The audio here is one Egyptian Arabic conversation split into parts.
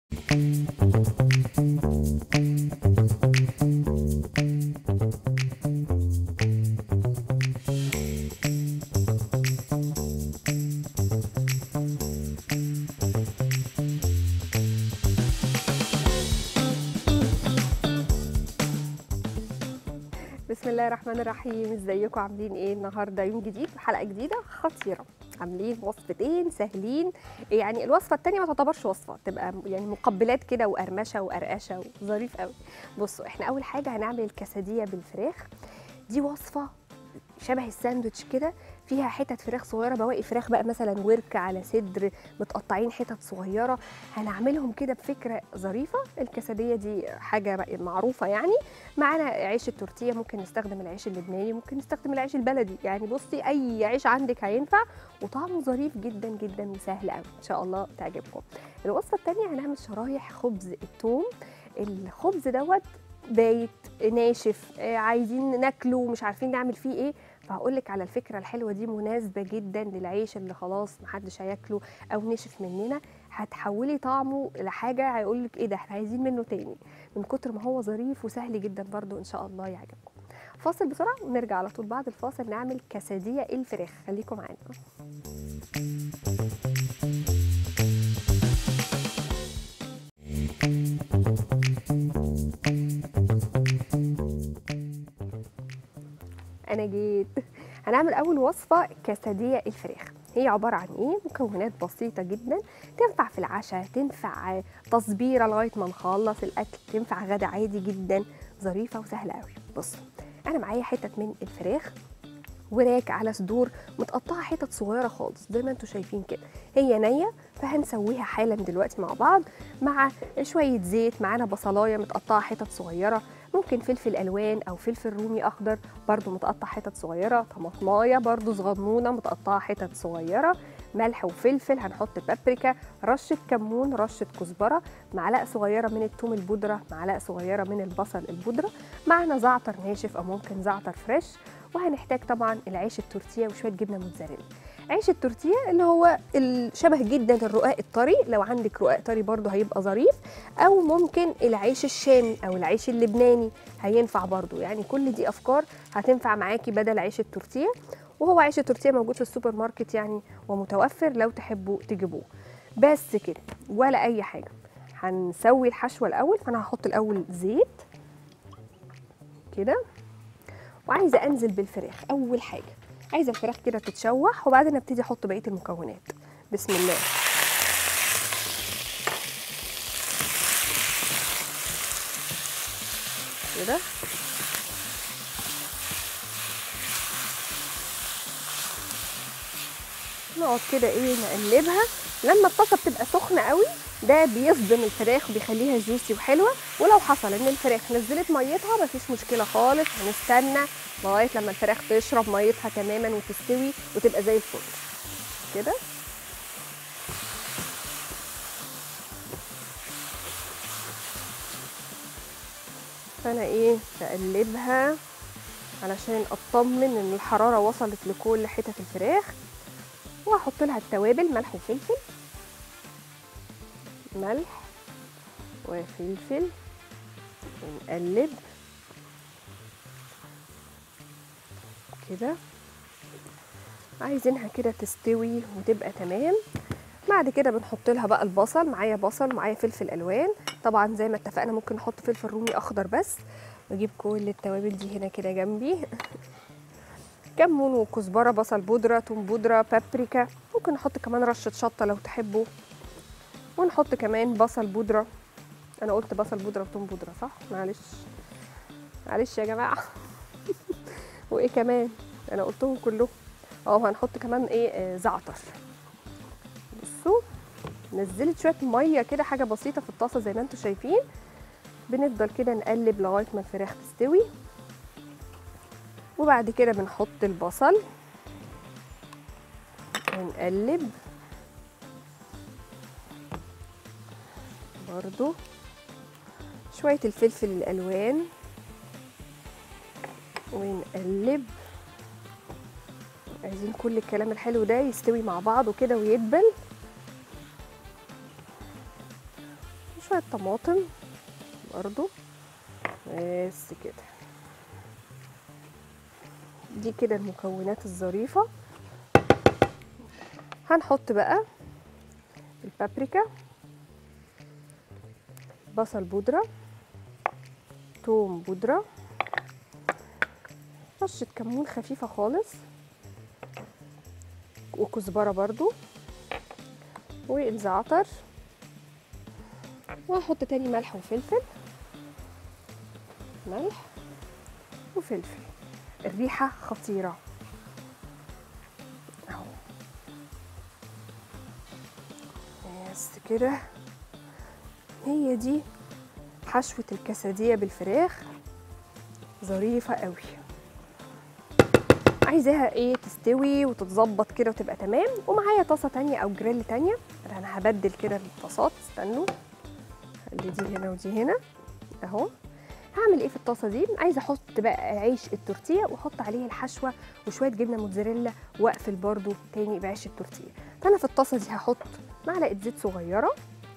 بسم الله الرحمن الرحيم ازيكم عاملين ايه النهارده يوم جديد وحلقه جديده خطيره عاملين وصفتين سهلين يعني الوصفه الثانيه ما تعتبرش وصفه تبقى يعني مقبلات كده وقرمشه وقرقشه وظريف قوي بصوا احنا اول حاجه هنعمل الكسديه بالفراخ دي وصفه شبه الساندوتش كده فيها حتت فراخ صغيره بواقي فراخ بقى مثلا ورك على صدر متقطعين حتت صغيره هنعملهم كده بفكره ظريفه الكسديه دي حاجه بقى معروفه يعني معانا عيش التورتيه ممكن نستخدم العيش اللبناني ممكن نستخدم العيش البلدي يعني بصي اي عيش عندك هينفع وطعمه ظريف جدا جدا وسهل قوي ان شاء الله تعجبكم الوصفه الثانيه هنعمل شرايح خبز الثوم الخبز دوت بايت ناشف آه، عايزين ناكله ومش عارفين نعمل فيه ايه فهقول لك على الفكره الحلوه دي مناسبه جدا للعيش اللي خلاص محدش هياكله او نشف مننا هتحولي طعمه لحاجه هيقول لك ايه ده احنا عايزين منه تاني من كتر ما هو ظريف وسهل جدا برضو ان شاء الله يعجبكم فاصل بسرعه ونرجع على طول بعد الفاصل نعمل كسديه الفراخ خليكم معانا انا جيت هنعمل اول وصفه كسديه الفراخ هي عباره عن ايه مكونات بسيطه جدا تنفع في العشاء تنفع تصبيره لغايه ما نخلص الاكل تنفع غدا عادي جدا ظريفه وسهله قوي بصوا انا معايا حتت من الفراخ وراك على صدور متقطعه حتت صغيره خالص زي ما انتم شايفين كده هي نيه فهنسويها حالا دلوقتي مع بعض مع شويه زيت معانا بصلايه متقطعه حتت صغيره ممكن فلفل الوان او فلفل رومي اخضر برضو متقطع حتت صغيره طماطمايه برضو صغنونه متقطعه حتت صغيره ملح وفلفل هنحط بابريكا رشه كمون رشه كزبره معلقه صغيره من الثوم البودره معلقه صغيره من البصل البودره معنا زعتر ناشف او ممكن زعتر فريش وهنحتاج طبعا العيش التورتيه وشويه جبنه موتزاريلا عيش التورتيه اللي هو شبه جدا الرقاق الطري لو عندك رقاق طري برضو هيبقى ظريف او ممكن العيش الشامي او العيش اللبناني هينفع برضو يعني كل دي افكار هتنفع معاكي بدل عيش التورتيه وهو عيش التورتيه موجود في السوبر ماركت يعني ومتوفر لو تحبوا تجيبوه بس كده ولا اي حاجه هنسوي الحشوه الاول فانا هحط الاول زيت كده وعايزه انزل بالفراخ اول حاجه عايزه الفراخ كده تتشوح وبعدين ابتدي احط بقيه المكونات بسم الله كده نقعد كده ايه نقلبها لما الطاسه بتبقى سخنه قوي ده بيصدم الفراخ وبيخليها جوسي وحلوه ولو حصل ان الفراخ نزلت ميتها مفيش مشكله خالص هنستنى لغايه لما الفراخ تشرب ميتها تماما وتستوي وتبقى زي الفل كده فانا ايه بقلبها علشان اطمن ان الحراره وصلت لكل حتت الفراخ وهحط لها التوابل ملح وفلفل ملح وفلفل ونقلب كده عايزينها كده تستوي وتبقى تمام بعد كده بنحط لها بقى البصل معايا بصل معايا فلفل الوان طبعا زي ما اتفقنا ممكن نحط فلفل رومي اخضر بس واجيب كل التوابل دي هنا كده جنبي كمون وكزبره بصل بودره توم بودره بابريكا ممكن نحط كمان رشه شطه لو تحبوا ونحط كمان بصل بودره انا قلت بصل بودره وتوم بودره صح معلش معلش يا جماعه وايه كمان انا قلتهم كلهم اه هنحط كمان ايه آه زعتر بصوا نزلت شويه ميه كده حاجه بسيطه في الطاسه زي ما انتم شايفين بنفضل كده نقلب لغايه ما الفراخ تستوي وبعد كده بنحط البصل ونقلب برضو شوية الفلفل الألوان ونقلب عايزين كل الكلام الحلو ده يستوي مع بعضه كده ويدبل وشويه طماطم برضو بس كده دي كده المكونات الظريفه هنحط بقى البابريكا بصل بودرة توم بودرة رشة كمون خفيفة خالص وكزبرة برضو والزعتر وهحط تاني ملح وفلفل ملح وفلفل الريحة خطيرة اهو بس كده هي دي حشوة الكسدية بالفراخ ظريفة قوي عايزاها ايه تستوي وتتظبط كده وتبقى تمام ومعايا طاسة تانية او جريل تانية انا هبدل كده الطاسات استنوا خلي دي هنا ودي هنا اهو هعمل ايه في الطاسه دي عايزه احط بقى عيش التورتيه واحط عليه الحشوه وشويه جبنه موتزاريلا واقفل برده تاني بعيش التورتيه فانا في الطاسه دي هحط معلقه زيت صغيره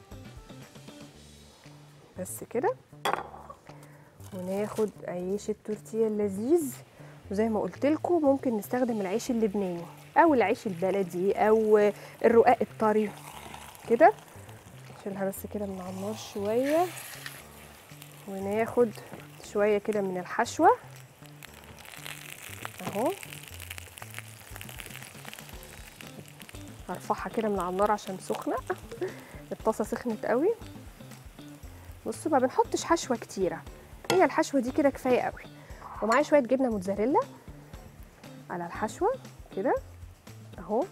بس كده وناخد عيش التورتيه اللذيذ وزي ما قلت لكم ممكن نستخدم العيش اللبناني او العيش البلدي او الرقاق الطري كده نشيلها بس كده من على النار شويه وناخد شويه كده من الحشوه اهو هرفعها كده من على النار عشان سخنه الطاسه سخنت قوي بصوا ما بنحطش حشوه كتيره هي الحشوه دي كده كفايه قوي ومعايا شويه جبنه موتزاريلا على الحشوه كده اهو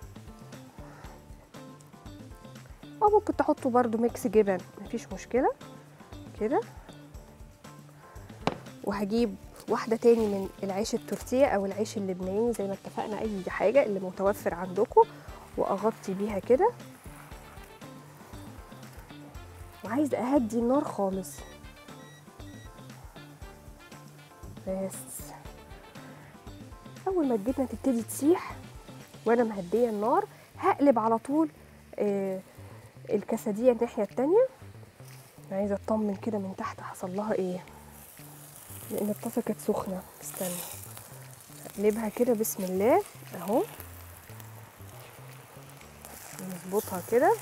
او ممكن تحطوا برضو ميكس جبن مفيش مشكله كده وهجيب واحده تاني من العيش التورتيه او العيش اللبناني زي ما اتفقنا اي حاجه اللي متوفر عندكم واغطي بيها كده وعايزه اهدي النار خالص بس اول ما الجبنه تبتدي تسيح وانا مهديه النار هقلب على طول آه الكسديه الناحيه التانيه عايزه اطمن كده من تحت حصل لها ايه لان الطاسه كانت سخنه استنى اقلبها كده بسم الله اهو نظبطها كده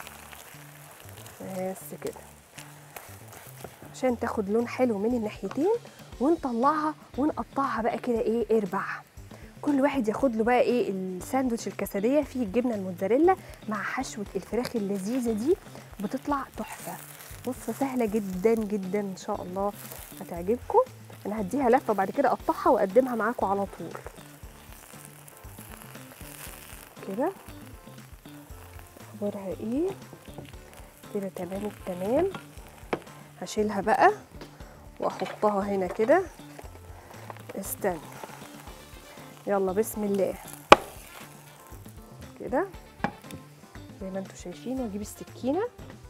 بس كده عشان تاخد لون حلو من الناحيتين ونطلعها ونقطعها بقى كده ايه اربع كل واحد ياخد له بقى ايه الساندوتش الكسديه فيه الجبنه الموتزاريلا مع حشوه الفراخ اللذيذه دي بتطلع تحفه وصفه سهله جدا جدا ان شاء الله هتعجبكم انا هديها لفه وبعد كده اقطعها واقدمها معاكم على طول كده اخبارها ايه كده تمام التمام هشيلها بقى واحطها هنا كده استنى يلا بسم الله كده زي ما انتم شايفين واجيب السكينه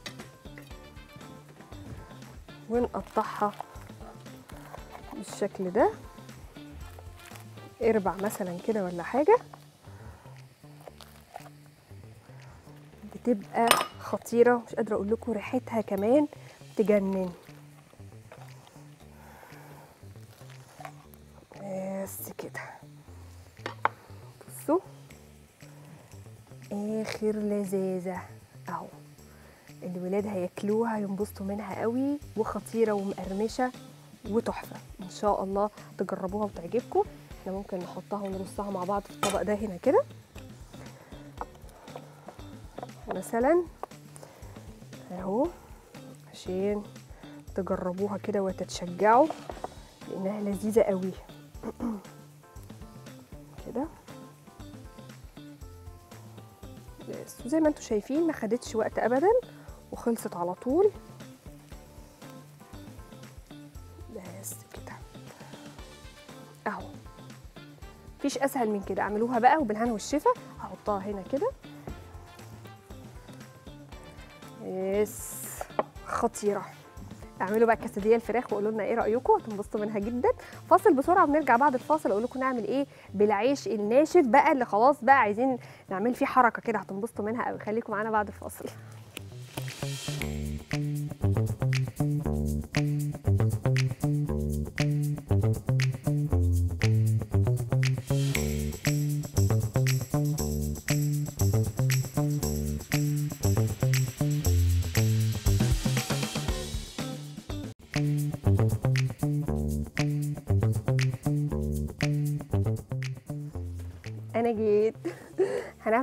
ونقطعها بالشكل ده اربع مثلا كده ولا حاجه بتبقى خطيره مش قادره اقول لكم ريحتها كمان تجنن بس كده بصوا اخر لذاذه اهو الولاد هياكلوها ينبسطوا منها قوي وخطيره ومقرمشه وتحفه ان شاء الله تجربوها وتعجبكم احنا ممكن نحطها ونرصها مع بعض في الطبق ده هنا كده مثلا اهو عشان تجربوها كده وتتشجعوا لانها لذيذه قوي كده بس وزي ما انتم شايفين ما خدتش وقت ابدا وخلصت على طول بس كده اهو مفيش اسهل من كده اعملوها بقى وبالهنا والشفا هحطها هنا كده يس خطيره اعملوا بقى كاسديه الفراخ وقولوا لنا ايه رايكم هتنبسطوا منها جدا فاصل بسرعه ونرجع بعد الفاصل اقول لكم نعمل ايه بالعيش الناشف بقى اللي خلاص بقى عايزين نعمل فيه حركه كده هتنبسطوا منها قوي خليكم معانا بعد الفاصل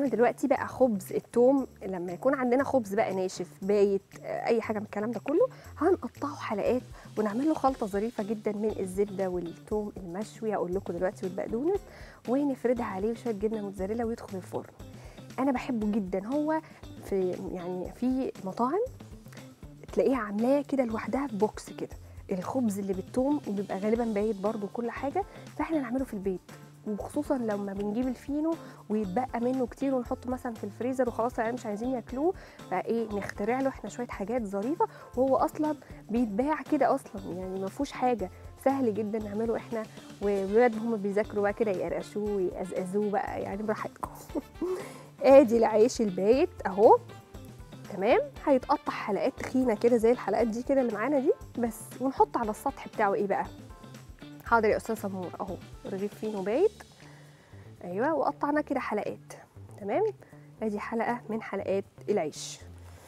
هنعمل دلوقتي بقى خبز التوم لما يكون عندنا خبز بقى ناشف بايت آه، اي حاجه من الكلام ده كله هنقطعه حلقات ونعمل له خلطه ظريفه جدا من الزبده والثوم المشوي هقول لكم دلوقتي والبقدونس ونفردها عليه شويه جبنه موتزاريلا ويدخل الفرن انا بحبه جدا هو في يعني في مطاعم تلاقيها عاملاه كده لوحدها في بوكس كده الخبز اللي بالثوم وبيبقى غالبا بايت برده كل حاجه فاحنا نعمله في البيت وخصوصا لما بنجيب الفينو ويتبقى منه كتير ونحطه مثلا في الفريزر وخلاص يعني مش عايزين ياكلوه فايه نخترع له احنا شويه حاجات ظريفه وهو اصلا بيتباع كده اصلا يعني ما فيهوش حاجه سهل جدا نعمله احنا والولاد هم بيذاكروا بقى كده يقرقشوه ويقزقزوه بقى يعني براحتكم ادي العيش البايت اهو تمام هيتقطع حلقات تخينه كده زي الحلقات دي كده اللي معانا دي بس ونحط على السطح بتاعه ايه بقى حاضر يا استاذ سمور اهو رغيف فينو بايت ايوه وقطعناه كده حلقات تمام ادي حلقه من حلقات العيش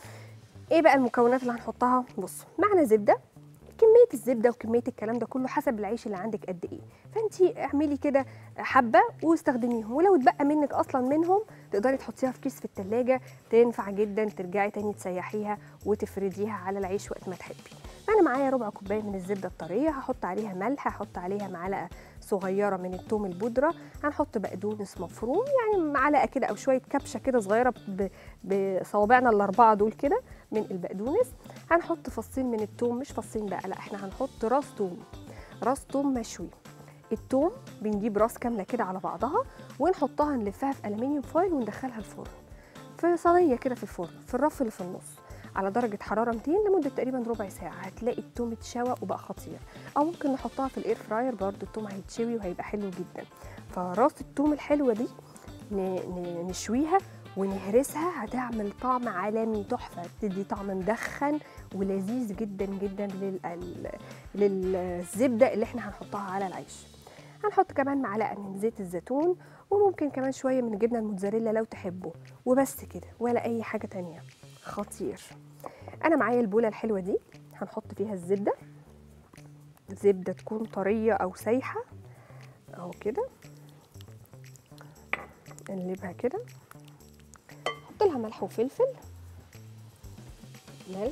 ايه بقى المكونات اللي هنحطها بص معنا زبده كميه الزبده وكميه الكلام ده كله حسب العيش اللي عندك قد ايه فانت اعملي كده حبه واستخدميهم ولو اتبقى منك اصلا منهم تقدري تحطيها في كيس في التلاجة تنفع جدا ترجعي تاني تسيحيها وتفرديها على العيش وقت ما تحبي انا معايا ربع كوبايه من الزبده الطريه هحط عليها ملح هحط عليها معلقه صغيره من الثوم البودره هنحط بقدونس مفروم يعني معلقه كده او شويه كبشه كده صغيره ب- بصوابعنا الاربعه دول كده من البقدونس هنحط فصين من الثوم مش فصين بقى لا احنا هنحط راس ثوم راس ثوم مشوي الثوم بنجيب راس كامله كده على بعضها ونحطها نلفها في الومنيوم فويل وندخلها الفرن في صينيه كده في الفرن في الرف اللي في النص على درجة حرارة 200 لمدة تقريبا ربع ساعة هتلاقي التوم اتشوى وبقى خطير أو ممكن نحطها في الإير فراير برضو التوم هيتشوي وهيبقى حلو جدا فراس التوم الحلوة دي ن- ن- نشويها ونهرسها هتعمل طعم عالمي تحفة تدي طعم مدخن ولذيذ جدا جدا لل... ال- للزبدة اللي احنا هنحطها على العيش هنحط كمان معلقة من زيت الزيتون وممكن كمان شوية من الجبنة الموتزاريلا لو تحبوا وبس كده ولا أي حاجة تانية خطير انا معايا البوله الحلوه دي هنحط فيها الزبده زبده تكون طريه او سايحه اهو كده نقلبها كده نحط لها ملح وفلفل ملح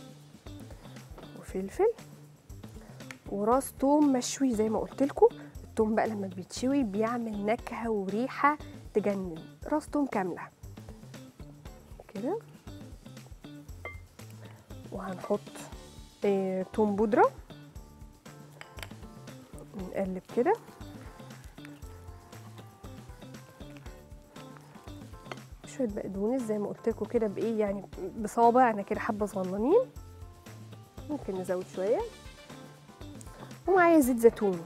وفلفل وراس توم مشوي زي ما قلت لكم التوم بقى لما بيتشوي بيعمل نكهه وريحه تجنن راس توم كامله كده وهنحط آه، توم بودرة نقلب كده شوية بقدونس زي ما قلت لكم كده بإيه يعني بصوابعنا كده حبة صغننين ممكن نزود شوية ومعايا زيت زيتون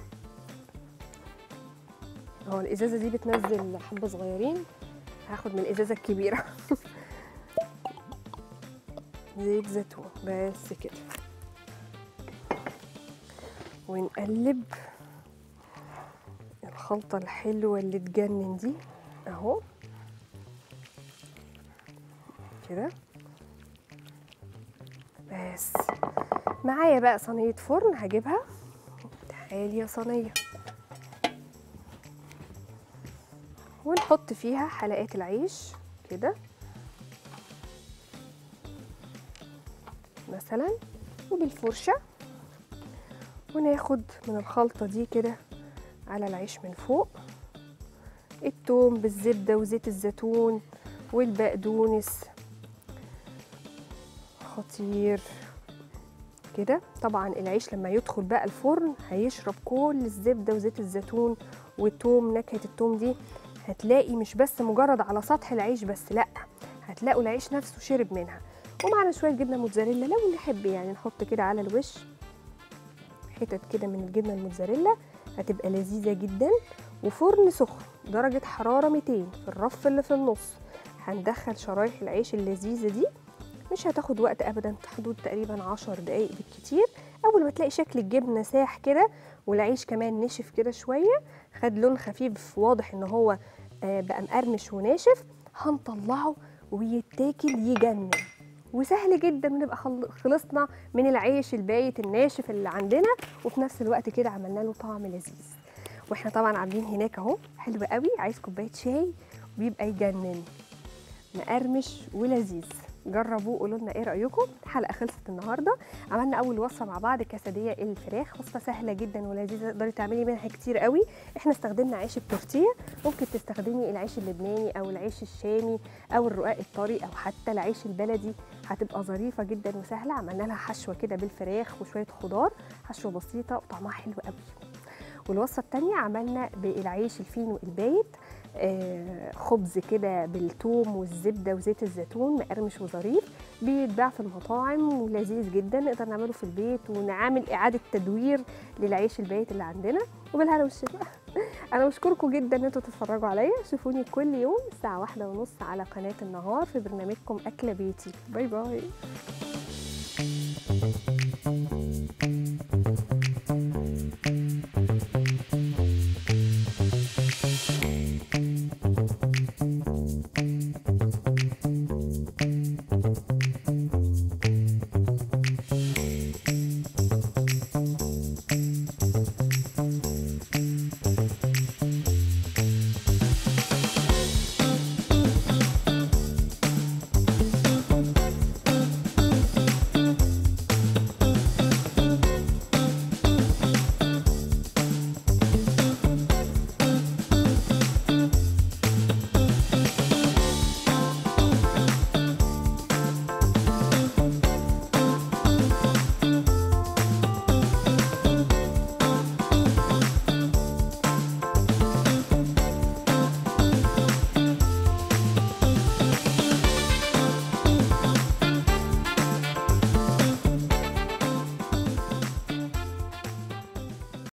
هو الإزازة دي بتنزل حبة صغيرين هاخد من الإزازة الكبيرة زيت زيتون بس كده ونقلب الخلطة الحلوة اللي تجنن دي اهو كده بس معايا بقى صينية فرن هجيبها تعالي يا صينية ونحط فيها حلقات العيش كده مثلا وبالفرشة وناخد من الخلطة دي كده على العيش من فوق التوم بالزبدة وزيت الزيتون والبقدونس خطير كده طبعا العيش لما يدخل بقى الفرن هيشرب كل الزبدة وزيت الزيتون والتوم نكهة التوم دي هتلاقي مش بس مجرد على سطح العيش بس لا هتلاقوا العيش نفسه شرب منها ومعنا شويه جبنه موتزاريلا لو نحب يعني نحط كده على الوش حتت كده من الجبنه الموتزاريلا هتبقى لذيذه جدا وفرن سخن درجه حراره 200 في الرف اللي في النص هندخل شرايح العيش اللذيذه دي مش هتاخد وقت ابدا حدود تقريبا 10 دقايق بالكتير اول ما تلاقي شكل الجبنه ساح كده والعيش كمان نشف كده شويه خد لون خفيف واضح ان هو آه، بقى مقرمش وناشف هنطلعه ويتاكل يجنن وسهل جدا نبقى خل- خلصنا من العيش البايت الناشف اللي عندنا وفي نفس الوقت كده عملنا له طعم لذيذ واحنا طبعا عاملين هناك اهو حلو قوي عايز كوبايه شاي بيبقى يجنن مقرمش ولذيذ جربوه قولوا لنا ايه رايكم الحلقه خلصت النهارده عملنا اول وصفه مع بعض كسديه الفراخ وصفه سهله جدا ولذيذه تقدري تعملي منها كتير قوي احنا استخدمنا عيش التورتيه ممكن تستخدمي العيش اللبناني او العيش الشامي او الرقاق الطري او حتى العيش البلدي هتبقى ظريفه جدا وسهله عملنا لها حشوه كده بالفراخ وشويه خضار حشوه بسيطه وطعمها حلو قوي والوصفه الثانيه عملنا بالعيش الفينو البايت آه، خبز كده بالثوم والزبده وزيت الزيتون مقرمش وظريف بيتباع في المطاعم ولذيذ جدا نقدر نعمله في البيت ونعمل اعاده تدوير للعيش البايت اللي عندنا وبالهنا والشفا انا بشكركم جدا ان انتوا تتفرجوا عليا شوفوني كل يوم الساعه واحدة ونص على قناه النهار في برنامجكم اكله بيتي باي باي